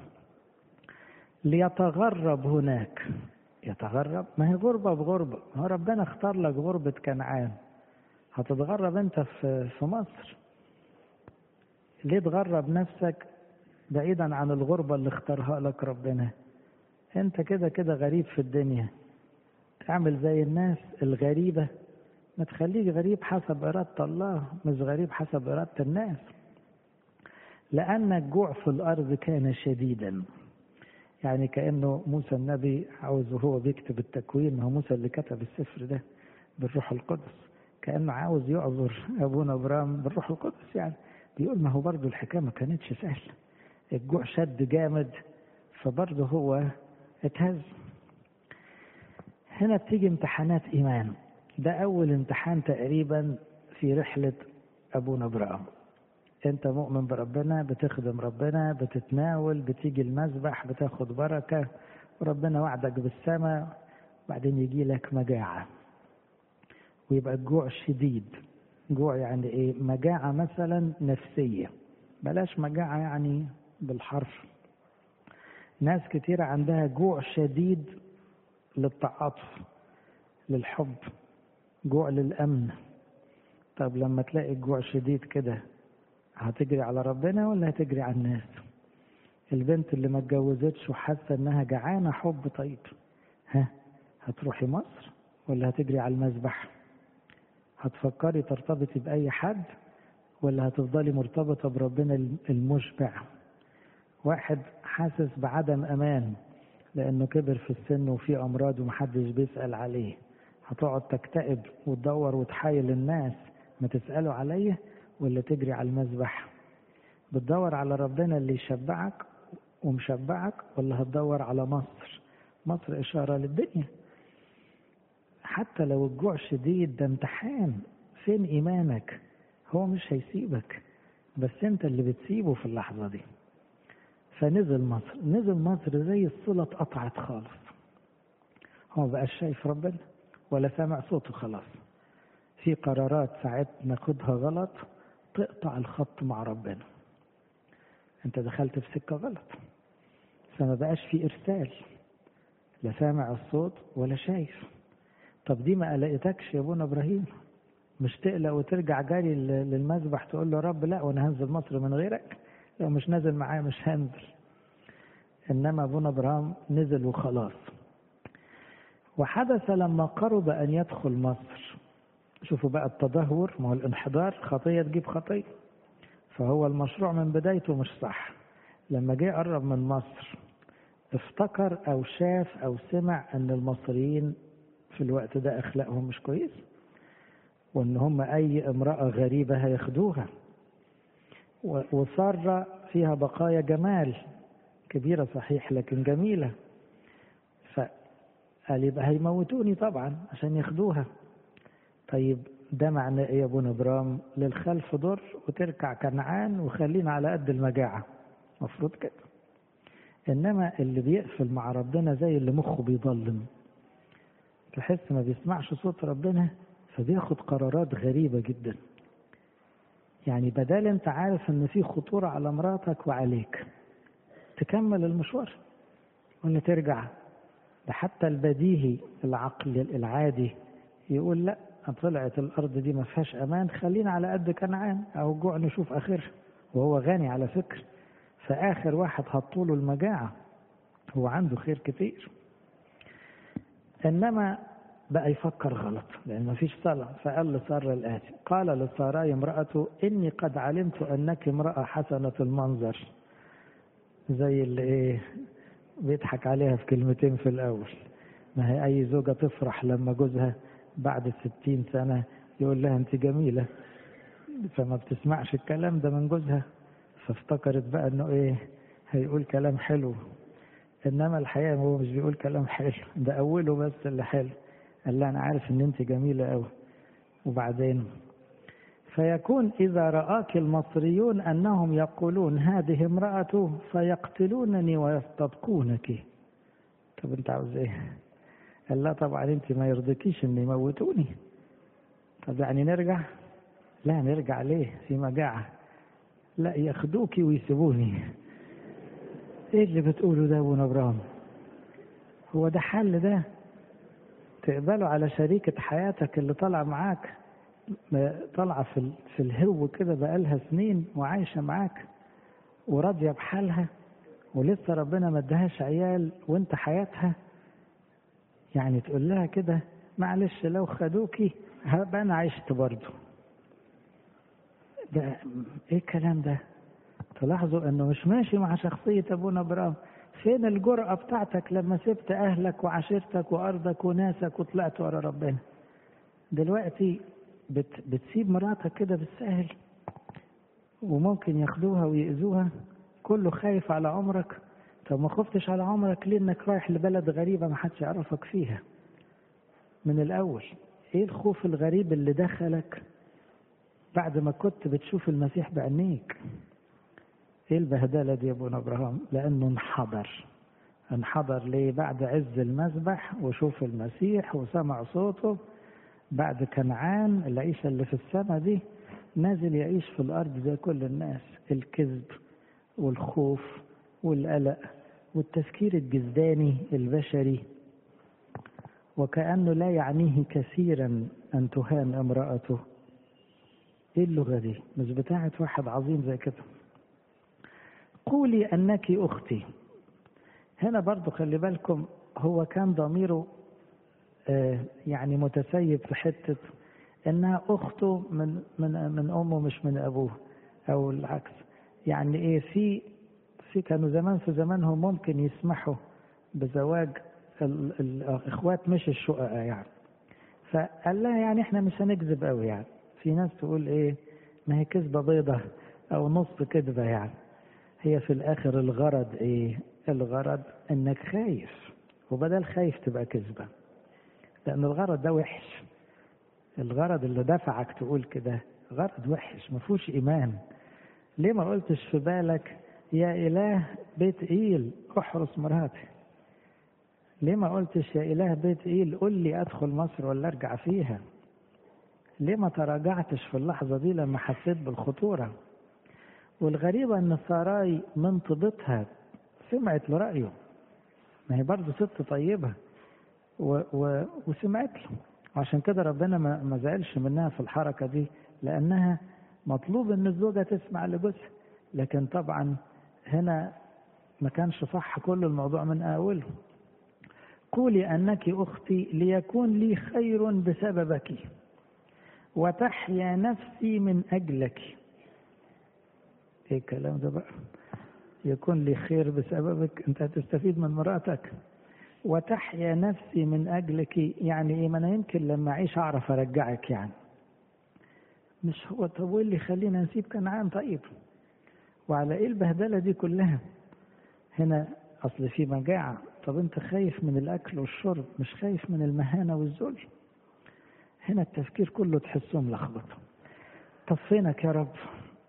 ليتغرب هناك يتغرب ما هي غربة بغربة هو ربنا اختار لك غربة كنعان هتتغرب انت في في مصر ليه تغرب نفسك بعيدا عن الغربة اللي اختارها لك ربنا انت كده كده غريب في الدنيا تعمل زي الناس الغريبة ما تخليك غريب حسب إرادة الله مش غريب حسب إرادة الناس لأن الجوع في الأرض كان شديدا يعني كأنه موسى النبي عاوز وهو بيكتب التكوين ما هو موسى اللي كتب السفر ده بالروح القدس كأنه عاوز يعذر أبونا إبراهيم بالروح القدس يعني بيقول ما هو برضه الحكاية ما كانتش سهلة الجوع شد جامد فبرضه هو اتهز هنا بتيجي امتحانات إيمان ده أول امتحان تقريبا في رحلة أبونا إبراهيم أنت مؤمن بربنا بتخدم ربنا بتتناول بتيجي المذبح بتاخد بركة وربنا وعدك بالسماء بعدين يجي لك مجاعة ويبقى الجوع شديد جوع يعني ايه مجاعة مثلا نفسية بلاش مجاعة يعني بالحرف ناس كتير عندها جوع شديد للتعاطف للحب جوع للأمن طب لما تلاقي الجوع شديد كده هتجري على ربنا ولا هتجري على الناس البنت اللي ما اتجوزتش وحاسة انها جعانة حب طيب ها هتروحي مصر ولا هتجري على المذبح هتفكري ترتبطي بأي حد ولا هتفضلي مرتبطة بربنا المشبع واحد حاسس بعدم أمان لأنه كبر في السن وفي أمراض ومحدش بيسأل عليه هتقعد تكتئب وتدور وتحايل الناس ما تسألوا عليا ولا تجري على المذبح بتدور على ربنا اللي يشبعك ومشبعك ولا هتدور على مصر مصر إشارة للدنيا حتى لو الجوع شديد ده امتحان فين إيمانك هو مش هيسيبك بس انت اللي بتسيبه في اللحظة دي فنزل مصر نزل مصر زي الصلة اتقطعت خالص هو بقاش شايف ربنا ولا سامع صوته خلاص في قرارات ساعات ناخدها غلط تقطع الخط مع ربنا انت دخلت في سكة غلط فما بقاش في ارسال لا سامع الصوت ولا شايف طب دي ما قلقتكش يا ابونا ابراهيم مش تقلق وترجع جاري للمذبح تقول له يا رب لا وانا هنزل مصر من غيرك لو مش نازل معايا مش هنزل انما ابونا ابراهيم نزل وخلاص وحدث لما قرب ان يدخل مصر شوفوا بقى التدهور ما هو الانحدار خطيه تجيب خطيه فهو المشروع من بدايته مش صح لما جه قرب من مصر افتكر او شاف او سمع ان المصريين في الوقت ده اخلاقهم مش كويس وان هم اي امرأة غريبة هياخدوها وصار فيها بقايا جمال كبيرة صحيح لكن جميلة فقال يبقى هيموتوني طبعا عشان ياخدوها طيب ده معناه ايه يا ابو نبرام للخلف ضر وتركع كنعان وخلينا على قد المجاعة مفروض كده انما اللي بيقفل مع ربنا زي اللي مخه بيضلم تحس ما بيسمعش صوت ربنا فبياخد قرارات غريبة جدا يعني بدل انت عارف ان في خطورة على مراتك وعليك تكمل المشوار ولا ترجع ده حتى البديهي العقل العادي يقول لا طلعت الارض دي ما فيهاش امان خلينا على قد كنعان او جوع نشوف اخرها وهو غني على فكر فاخر واحد حطوله المجاعة هو عنده خير كتير انما بقى يفكر غلط لان ما فيش صلاة فقال لسارة الاتي قال لسارة امرأته اني قد علمت انك امرأة حسنة المنظر زي اللي ايه بيضحك عليها في كلمتين في الاول ما هي اي زوجة تفرح لما جوزها بعد الستين سنة يقول لها انت جميلة فما بتسمعش الكلام ده من جوزها فافتكرت بقى انه ايه هيقول كلام حلو انما الحقيقة هو مش بيقول كلام حلو ده اوله بس اللي حلو قال لها انا عارف ان انت جميلة قوي وبعدين فيكون إذا رآك المصريون أنهم يقولون هذه امرأته فيقتلونني ويستبقونك طب أنت عاوز إيه؟ قال لا طبعا أنت ما يرضيكيش إن يموتوني طب يعني نرجع؟ لا نرجع ليه؟ في مجاعة لا ياخدوك ويسيبوني ايه اللي بتقوله ده ابو نبرام هو ده حل ده تقبله على شريكة حياتك اللي طالعة معاك طالعة في, في الهو كده بقالها سنين وعايشة معاك وراضية بحالها ولسه ربنا ما ادهاش عيال وانت حياتها يعني تقول لها كده معلش لو خدوكي هبقى انا عشت برضه ده ايه الكلام ده تلاحظوا انه مش ماشي مع شخصية ابونا ابراهيم فين الجرأة بتاعتك لما سبت اهلك وعشيرتك وارضك وناسك وطلعت ورا ربنا دلوقتي بت بتسيب مراتك كده بالسهل وممكن ياخدوها ويأذوها كله خايف على عمرك طب ما خفتش على عمرك ليه انك رايح لبلد غريبة ما حدش يعرفك فيها من الاول ايه الخوف الغريب اللي دخلك بعد ما كنت بتشوف المسيح بعينيك ايه البهدله دي يا ابونا ابراهيم لانه انحدر انحدر ليه بعد عز المذبح وشوف المسيح وسمع صوته بعد كنعان العيشه اللي في السماء دي نازل يعيش في الارض زي كل الناس الكذب والخوف والقلق والتفكير الجزداني البشري وكأنه لا يعنيه كثيرا أن تهان امرأته ايه اللغة دي مش بتاعت واحد عظيم زي كده قولي أنك أختي هنا برضو خلي بالكم هو كان ضميره آه يعني متسيب في حتة انها اخته من من من امه مش من ابوه او العكس يعني ايه في في كانوا زمان في زمانهم ممكن يسمحوا بزواج الاخوات مش الشققاء يعني فقال لها يعني احنا مش هنكذب قوي يعني في ناس تقول ايه ما هي كذبه بيضه او نص كذبه يعني هي في الاخر الغرض ايه الغرض انك خايف وبدل خايف تبقى كذبه لان الغرض ده وحش الغرض اللي دفعك تقول كده غرض وحش ما فيهوش ايمان ليه ما قلتش في بالك يا اله بيت ايل احرس مراتي ليه ما قلتش يا اله بيت ايل قل لي ادخل مصر ولا ارجع فيها ليه ما تراجعتش في اللحظه دي لما حسيت بالخطوره والغريبه ان ساراي من طيبتها سمعت لرايه ما هي برضه ست طيبه و و وسمعت له وعشان كده ربنا ما ما زعلش منها في الحركه دي لانها مطلوب ان الزوجه تسمع لجوزها لكن طبعا هنا ما كانش صح كل الموضوع من اوله قولي انك اختي ليكون لي خير بسببك وتحيا نفسي من اجلك ايه الكلام ده بقى يكون لي خير بسببك انت هتستفيد من مراتك وتحيا نفسي من أجلك يعني إيه ما أنا يمكن لما أعيش أعرف أرجعك يعني مش هو طب وإيه اللي يخلينا نسيب كنعان طيب وعلى إيه البهدلة دي كلها هنا أصل في مجاعة طب أنت خايف من الأكل والشرب مش خايف من المهانة والذل هنا التفكير كله تحسه ملخبط طب فينك يا رب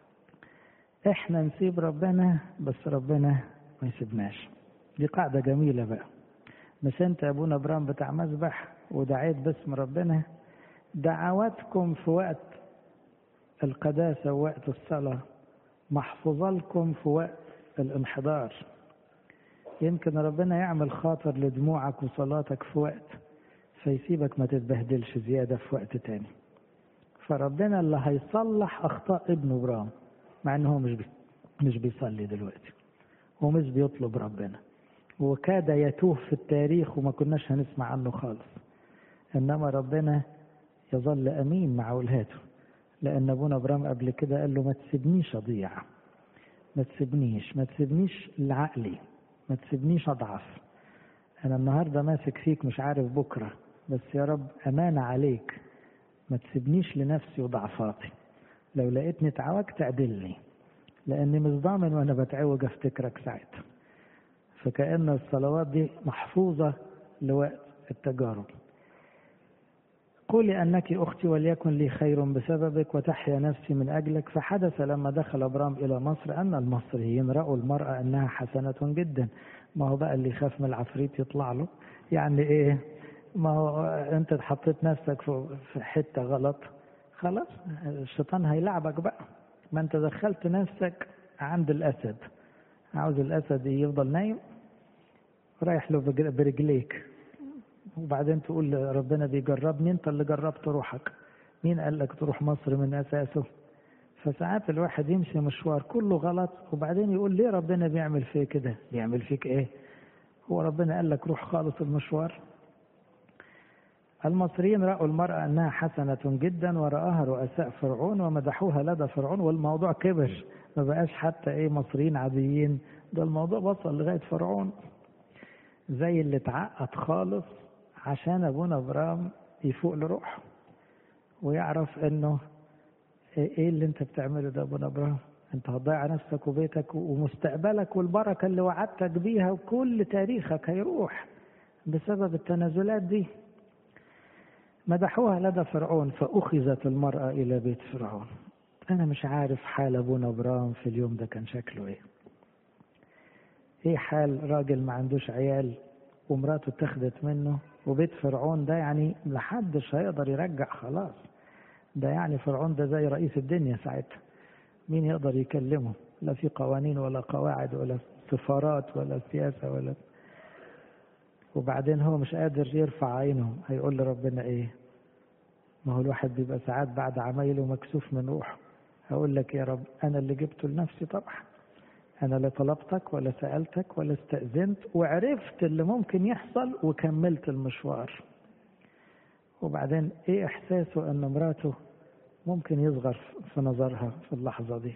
احنا نسيب ربنا بس ربنا ما يسيبناش دي قاعدة جميلة بقى مش انت يا ابونا ابراهيم بتاع مسبح ودعيت باسم ربنا دعواتكم في وقت القداسة ووقت الصلاة محفوظة لكم في وقت الانحدار يمكن ربنا يعمل خاطر لدموعك وصلاتك في وقت فيسيبك ما تتبهدلش زيادة في وقت تاني فربنا اللي هيصلح أخطاء ابن ابراهيم مع انه هو مش بي مش بيصلي دلوقتي ومش بيطلب ربنا وكاد يتوه في التاريخ وما كناش هنسمع عنه خالص انما ربنا يظل امين مع ولاده لان ابونا ابراهيم قبل كده قال له ما تسيبنيش اضيع ما تسيبنيش ما تسيبنيش لعقلي ما تسيبنيش اضعف انا النهارده ماسك فيك مش عارف بكره بس يا رب امانه عليك ما تسيبنيش لنفسي وضعفاتي لو لقيتني اتعوجت اعدلني لاني مش ضامن وانا بتعوج افتكرك ساعتها فكأن الصلوات دي محفوظة لوقت التجارب قولي أنك أختي وليكن لي خير بسببك وتحيا نفسي من أجلك فحدث لما دخل أبرام إلى مصر أن المصريين رأوا المرأة أنها حسنة جدا ما هو بقى اللي يخاف من العفريت يطلع له يعني إيه ما هو أنت حطيت نفسك في حتة غلط خلاص الشيطان هيلعبك بقى ما أنت دخلت نفسك عند الأسد عاوز الأسد يفضل نايم رايح له برجليك وبعدين تقول ربنا بيجربني انت اللي جربت روحك مين قال لك تروح مصر من اساسه فساعات الواحد يمشي مشوار كله غلط وبعدين يقول ليه ربنا بيعمل فيك كده بيعمل فيك ايه هو ربنا قال لك روح خالص المشوار المصريين رأوا المرأة أنها حسنة جدا ورآها رؤساء فرعون ومدحوها لدى فرعون والموضوع كبر ما بقاش حتى ايه مصريين عاديين ده الموضوع وصل لغاية فرعون زي اللي اتعقد خالص عشان ابونا ابرام يفوق لروحه ويعرف انه ايه اللي انت بتعمله ده ابونا ابرام انت هتضيع نفسك وبيتك ومستقبلك والبركه اللي وعدتك بيها وكل تاريخك هيروح بسبب التنازلات دي مدحوها لدى فرعون فأخذت المرأة إلى بيت فرعون أنا مش عارف حال أبونا إبراهيم في اليوم ده كان شكله إيه إيه حال راجل ما عندوش عيال ومراته اتخذت منه وبيت فرعون ده يعني محدش هيقدر يرجع خلاص ده يعني فرعون ده زي رئيس الدنيا ساعتها مين يقدر يكلمه لا في قوانين ولا قواعد ولا سفارات ولا سياسة ولا وبعدين هو مش قادر يرفع عينه هيقول لربنا ايه ما هو الواحد بيبقى ساعات بعد عمايله مكسوف من روحه هقول لك يا رب انا اللي جبته لنفسي طبعا أنا لا طلبتك ولا سألتك ولا استأذنت وعرفت اللي ممكن يحصل وكملت المشوار وبعدين إيه إحساسه أن مراته ممكن يصغر في نظرها في اللحظة دي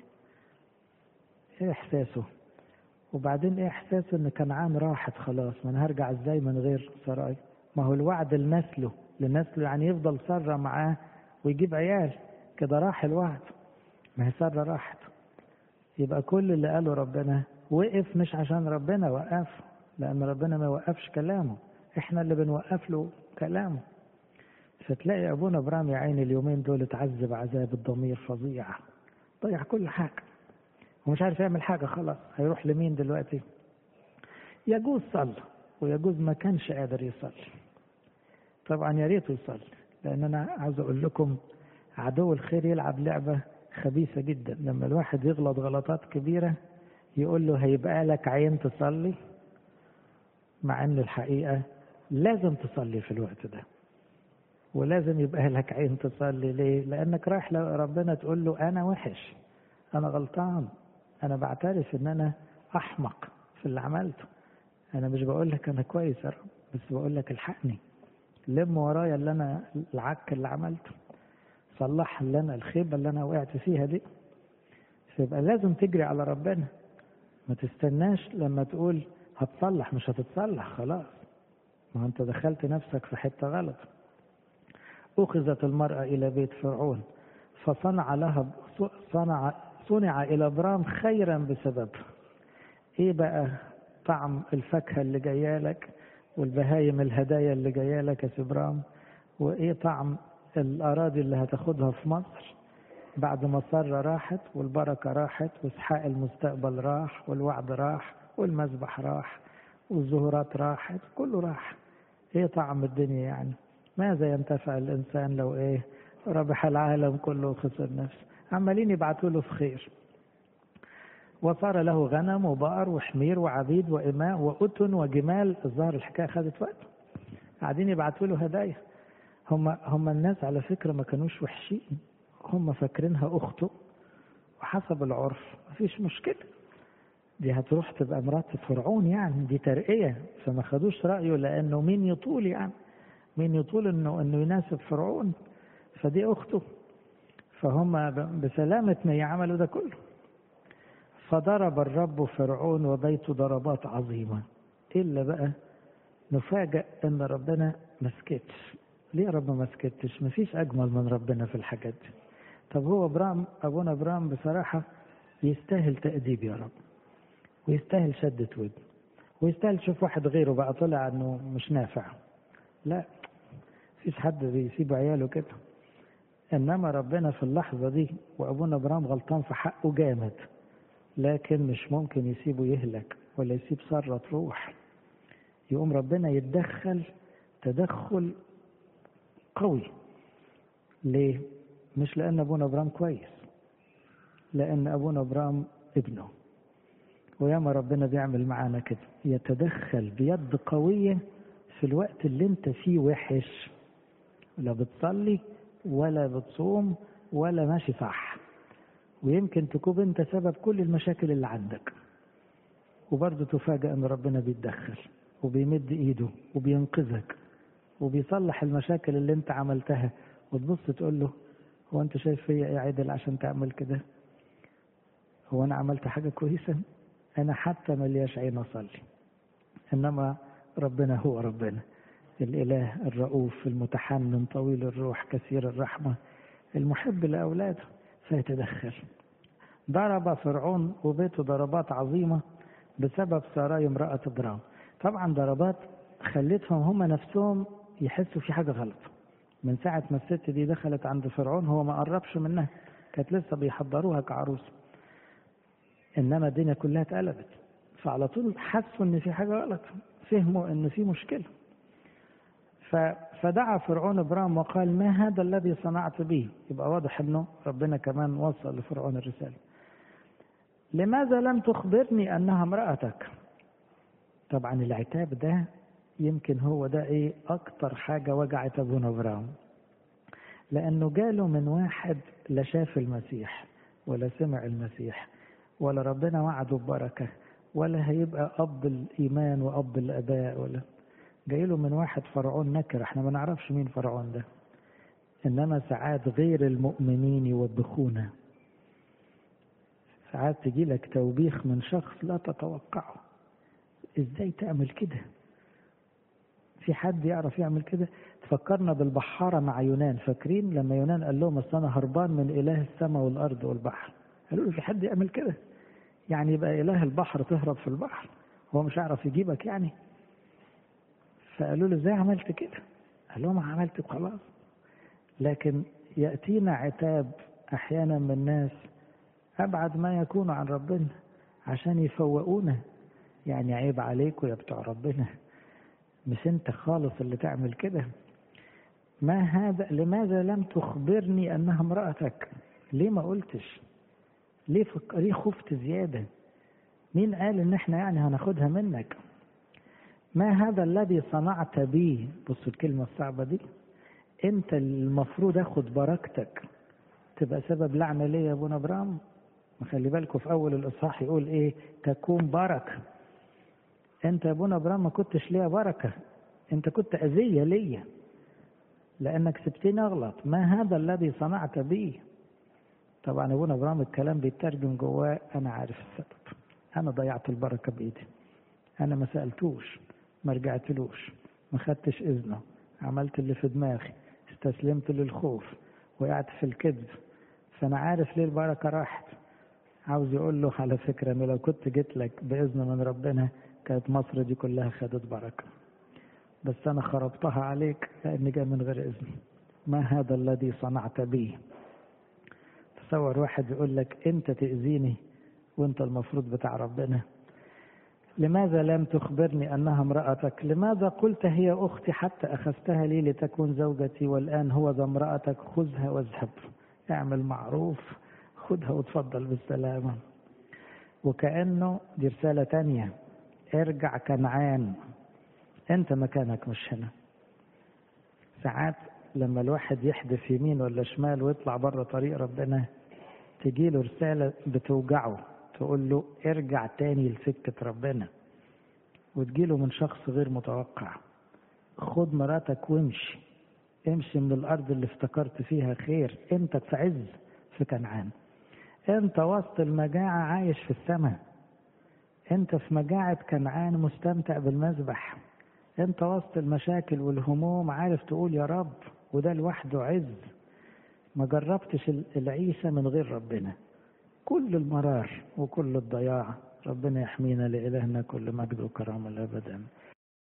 إيه إحساسه وبعدين إيه إحساسه أن كنعان راحت خلاص ما أنا هرجع إزاي من غير سراي ما هو الوعد لنسله لنسله يعني يفضل سرة معاه ويجيب عيال كده راح الوعد ما هي سرة راحت يبقى كل اللي قاله ربنا وقف مش عشان ربنا وقف لأن ربنا ما وقفش كلامه احنا اللي بنوقف له كلامه فتلاقي أبونا إبراهيم يا عيني اليومين دول اتعذب عذاب الضمير فظيع ضيع كل حاجة ومش عارف يعمل حاجة خلاص هيروح لمين دلوقتي يجوز صلى ويجوز ما كانش قادر يصلي طبعا يا ريته يصلي لأن أنا عاوز أقول لكم عدو الخير يلعب لعبة خبيثة جدا لما الواحد يغلط غلطات كبيرة يقول له هيبقى لك عين تصلي مع ان الحقيقة لازم تصلي في الوقت ده ولازم يبقى لك عين تصلي ليه لانك رايح لربنا تقول له انا وحش انا غلطان انا بعترف ان انا احمق في اللي عملته انا مش بقول لك انا كويس يا رب بس بقول لك الحقني لم ورايا اللي انا العك اللي عملته صلح اللي انا الخيبه اللي انا وقعت فيها دي فيبقى لازم تجري على ربنا ما تستناش لما تقول هتصلح مش هتتصلح خلاص ما انت دخلت نفسك في حته غلط اخذت المراه الى بيت فرعون فصنع لها صنع صنع الى ابرام خيرا بسببها ايه بقى طعم الفاكهه اللي جايه لك والبهايم الهدايا اللي جايه لك يا سبرام وايه طعم الأراضي اللي هتاخدها في مصر بعد ما سارة راحت والبركة راحت واسحاق المستقبل راح والوعد راح والمذبح راح والزهورات راحت كله راح ايه طعم الدنيا يعني ماذا ينتفع الإنسان لو ايه ربح العالم كله وخسر نفسه عمالين يبعتوا له في خير وصار له غنم وبقر وحمير وعبيد وإماء وأتن وجمال الظاهر الحكاية خدت وقت قاعدين يبعتوا له هدايا هم هم الناس على فكرة ما كانوش وحشين هم فاكرينها أخته وحسب العرف مفيش مشكلة دي هتروح تبقى مرات فرعون يعني دي ترقية فما خدوش رأيه لأنه مين يطول يعني مين يطول إنه إنه يناسب فرعون فدي أخته فهم بسلامة ما عملوا ده كله فضرب الرب فرعون وبيته ضربات عظيمة إلا بقى نفاجأ إن ربنا ما سكتش ليه رب ما سكتش مفيش اجمل من ربنا في الحاجات دي طب هو ابراهيم ابونا ابراهيم بصراحه يستاهل تاديب يا رب ويستاهل شدة ود ويستاهل تشوف واحد غيره بقى طلع انه مش نافع لا مفيش حد بيسيب عياله كده انما ربنا في اللحظه دي وابونا ابراهيم غلطان في حقه جامد لكن مش ممكن يسيبه يهلك ولا يسيب ساره تروح يقوم ربنا يتدخل تدخل قوي ليه مش لان ابونا ابرام كويس لان ابونا ابرام ابنه وياما ربنا بيعمل معانا كده يتدخل بيد قويه في الوقت اللي انت فيه وحش لا بتصلي ولا بتصوم ولا ماشي صح ويمكن تكون انت سبب كل المشاكل اللي عندك وبرضه تفاجأ ان ربنا بيتدخل وبيمد ايده وبينقذك وبيصلح المشاكل اللي انت عملتها وتبص تقول له هو انت شايف فيا ايه عدل عشان تعمل كده هو انا عملت حاجه كويسه انا حتى ملياش عين اصلي انما ربنا هو ربنا الاله الرؤوف المتحنن طويل الروح كثير الرحمه المحب لاولاده فيتدخل ضرب فرعون وبيته ضربات عظيمه بسبب سراي امراه ابرام طبعا ضربات خلتهم هم نفسهم يحسوا في حاجة غلط من ساعة ما الست دي دخلت عند فرعون هو ما قربش منها كانت لسه بيحضروها كعروس إنما الدنيا كلها اتقلبت فعلى طول حسوا إن في حاجة غلط فهموا إن في مشكلة فدعا فرعون ابرام وقال ما هذا الذي صنعت به يبقى واضح انه ربنا كمان وصل لفرعون الرساله لماذا لم تخبرني انها امراتك طبعا العتاب ده يمكن هو ده ايه اكتر حاجه وجعت ابونا ابراهيم لانه جاله من واحد لا شاف المسيح ولا سمع المسيح ولا ربنا وعده ببركة ولا هيبقى أب الإيمان وأب الآباء ولا جاي له من واحد فرعون نكر احنا ما نعرفش مين فرعون ده إنما ساعات غير المؤمنين يوبخونا ساعات تجي لك توبيخ من شخص لا تتوقعه ازاي تعمل كده في حد يعرف يعمل كده تفكرنا بالبحارة مع يونان فاكرين لما يونان قال لهم اصل انا هربان من اله السماء والارض والبحر قالوا له في حد يعمل كده يعني يبقى اله البحر تهرب في البحر هو مش هيعرف يجيبك يعني فقالوا له ازاي عملت كده قال لهم عملت خلاص لكن يأتينا عتاب احيانا من الناس ابعد ما يكون عن ربنا عشان يفوقونا يعني عيب عليكم يا بتوع ربنا مش انت خالص اللي تعمل كده ما هذا لماذا لم تخبرني انها امرأتك ليه ما قلتش ليه فك... ليه خفت زيادة مين قال ان احنا يعني هناخدها منك ما هذا الذي صنعت بي بصوا الكلمة الصعبة دي انت المفروض اخد بركتك تبقى سبب لعنة ليه يا ابونا ابراهيم خلي بالكم في اول الاصحاح يقول ايه تكون بركه انت يا ابونا ابراهيم ما كنتش ليا بركه انت كنت اذيه ليا لانك سبتني اغلط ما هذا الذي صنعت بي طبعا ابونا ابراهيم الكلام بيترجم جواه انا عارف السبب انا ضيعت البركه بايدي انا ما سالتوش ما رجعتلوش ما خدتش اذنه عملت اللي في دماغي استسلمت للخوف وقعت في الكذب فانا عارف ليه البركه راحت عاوز يقول له على فكره انه لو كنت جيت لك باذن من ربنا كانت مصر دي كلها خدت بركه بس انا خربتها عليك لاني جاي من غير اذن ما هذا الذي صنعت بي تصور واحد يقول لك انت تاذيني وانت المفروض بتاع ربنا لماذا لم تخبرني انها امراتك لماذا قلت هي اختي حتى اخذتها لي لتكون زوجتي والان هو ذا امراتك خذها واذهب اعمل معروف خدها وتفضل بالسلامة وكأنه دي رسالة تانية ارجع كنعان انت مكانك مش هنا ساعات لما الواحد يحدف يمين ولا شمال ويطلع بره طريق ربنا تجيله رسالة بتوجعه تقول له ارجع تاني لسكة ربنا وتجيله من شخص غير متوقع خد مراتك وامشي امشي من الارض اللي افتكرت فيها خير انت في عز في كنعان انت وسط المجاعة عايش في السماء انت في مجاعة كنعان مستمتع بالمذبح انت وسط المشاكل والهموم عارف تقول يا رب وده لوحده عز ما جربتش العيشة من غير ربنا كل المرار وكل الضياع ربنا يحمينا لإلهنا كل مجد وكرامة أبدا